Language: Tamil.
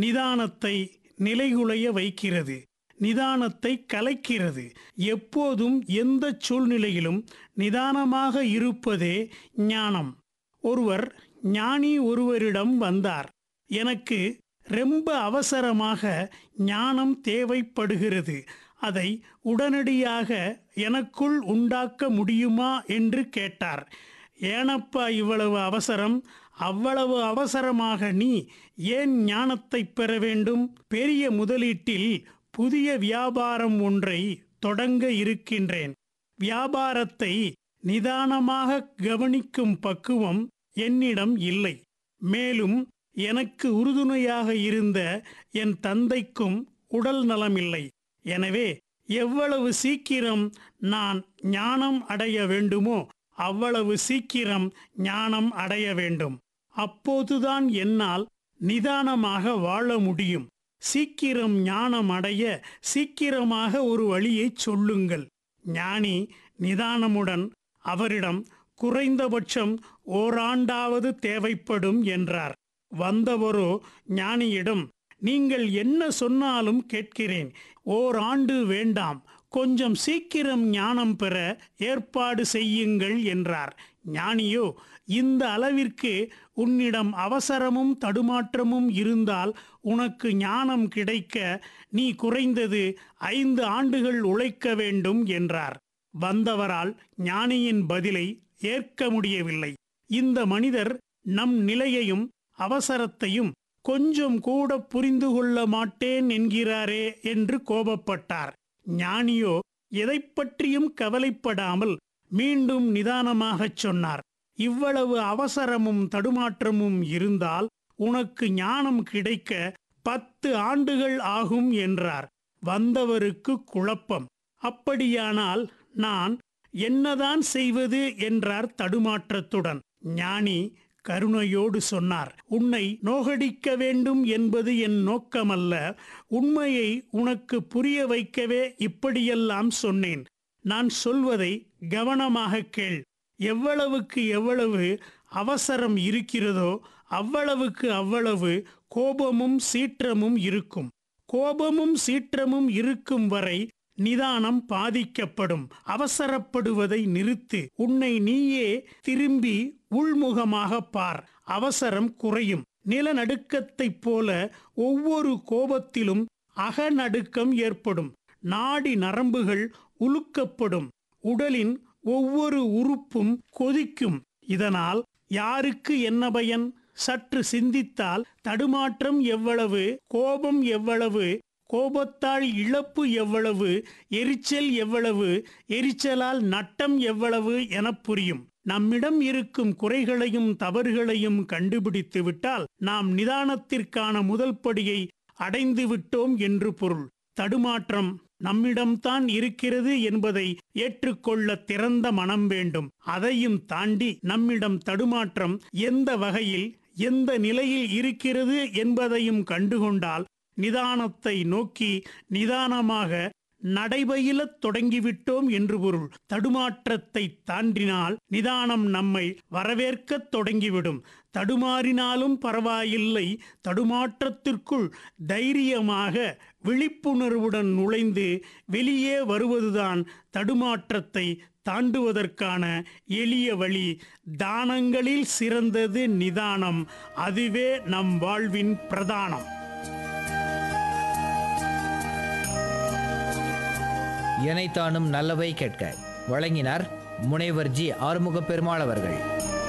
நிதானத்தை நிலைகுலைய வைக்கிறது நிதானத்தை கலைக்கிறது எப்போதும் எந்த சூழ்நிலையிலும் நிதானமாக இருப்பதே ஞானம் ஒருவர் ஞானி ஒருவரிடம் வந்தார் எனக்கு ரொம்ப அவசரமாக ஞானம் தேவைப்படுகிறது அதை உடனடியாக எனக்குள் உண்டாக்க முடியுமா என்று கேட்டார் ஏனப்பா இவ்வளவு அவசரம் அவ்வளவு அவசரமாக நீ ஏன் ஞானத்தை பெற வேண்டும் பெரிய முதலீட்டில் புதிய வியாபாரம் ஒன்றை தொடங்க இருக்கின்றேன் வியாபாரத்தை நிதானமாக கவனிக்கும் பக்குவம் என்னிடம் இல்லை மேலும் எனக்கு உறுதுணையாக இருந்த என் தந்தைக்கும் உடல் நலமில்லை எனவே எவ்வளவு சீக்கிரம் நான் ஞானம் அடைய வேண்டுமோ அவ்வளவு சீக்கிரம் ஞானம் அடைய வேண்டும் அப்போதுதான் என்னால் நிதானமாக வாழ முடியும் சீக்கிரம் ஞானம் அடைய சீக்கிரமாக ஒரு வழியைச் சொல்லுங்கள் ஞானி நிதானமுடன் அவரிடம் குறைந்தபட்சம் ஓராண்டாவது தேவைப்படும் என்றார் வந்தவரோ ஞானியிடம் நீங்கள் என்ன சொன்னாலும் கேட்கிறேன் ஓராண்டு வேண்டாம் கொஞ்சம் சீக்கிரம் ஞானம் பெற ஏற்பாடு செய்யுங்கள் என்றார் ஞானியோ இந்த அளவிற்கு உன்னிடம் அவசரமும் தடுமாற்றமும் இருந்தால் உனக்கு ஞானம் கிடைக்க நீ குறைந்தது ஐந்து ஆண்டுகள் உழைக்க வேண்டும் என்றார் வந்தவரால் ஞானியின் பதிலை ஏற்க முடியவில்லை இந்த மனிதர் நம் நிலையையும் அவசரத்தையும் கொஞ்சம் கூட புரிந்து கொள்ள மாட்டேன் என்கிறாரே என்று கோபப்பட்டார் ஞானியோ எதைப் பற்றியும் கவலைப்படாமல் மீண்டும் நிதானமாகச் சொன்னார் இவ்வளவு அவசரமும் தடுமாற்றமும் இருந்தால் உனக்கு ஞானம் கிடைக்க பத்து ஆண்டுகள் ஆகும் என்றார் வந்தவருக்கு குழப்பம் அப்படியானால் நான் என்னதான் செய்வது என்றார் தடுமாற்றத்துடன் ஞானி கருணையோடு சொன்னார் உன்னை நோகடிக்க வேண்டும் என்பது என் நோக்கமல்ல உண்மையை உனக்கு புரிய வைக்கவே இப்படியெல்லாம் சொன்னேன் நான் சொல்வதை கவனமாக கேள் எவ்வளவுக்கு எவ்வளவு அவசரம் இருக்கிறதோ அவ்வளவுக்கு அவ்வளவு கோபமும் சீற்றமும் இருக்கும் கோபமும் சீற்றமும் இருக்கும் வரை நிதானம் பாதிக்கப்படும் அவசரப்படுவதை நிறுத்து உன்னை நீயே திரும்பி உள்முகமாக பார் அவசரம் குறையும் நிலநடுக்கத்தைப் போல ஒவ்வொரு கோபத்திலும் அகநடுக்கம் ஏற்படும் நாடி நரம்புகள் உலுக்கப்படும் உடலின் ஒவ்வொரு உறுப்பும் கொதிக்கும் இதனால் யாருக்கு என்ன பயன் சற்று சிந்தித்தால் தடுமாற்றம் எவ்வளவு கோபம் எவ்வளவு கோபத்தால் இழப்பு எவ்வளவு எரிச்சல் எவ்வளவு எரிச்சலால் நட்டம் எவ்வளவு என புரியும் நம்மிடம் இருக்கும் குறைகளையும் தவறுகளையும் கண்டுபிடித்து விட்டால் நாம் நிதானத்திற்கான முதல் படியை அடைந்து விட்டோம் என்று பொருள் தடுமாற்றம் நம்மிடம்தான் இருக்கிறது என்பதை ஏற்றுக்கொள்ள திறந்த மனம் வேண்டும் அதையும் தாண்டி நம்மிடம் தடுமாற்றம் எந்த வகையில் எந்த நிலையில் இருக்கிறது என்பதையும் கண்டுகொண்டால் நிதானத்தை நோக்கி நிதானமாக நடைபயிலத் தொடங்கிவிட்டோம் என்று பொருள் தடுமாற்றத்தை தாண்டினால் நிதானம் நம்மை வரவேற்கத் தொடங்கிவிடும் தடுமாறினாலும் பரவாயில்லை தடுமாற்றத்திற்குள் தைரியமாக விழிப்புணர்வுடன் நுழைந்து வெளியே வருவதுதான் தடுமாற்றத்தை தாண்டுவதற்கான எளிய வழி தானங்களில் சிறந்தது நிதானம் அதுவே நம் வாழ்வின் பிரதானம் இணைத்தானும் நல்லவை கேட்க வழங்கினார் முனைவர் ஜி ஆறுமுக பெருமாள் அவர்கள்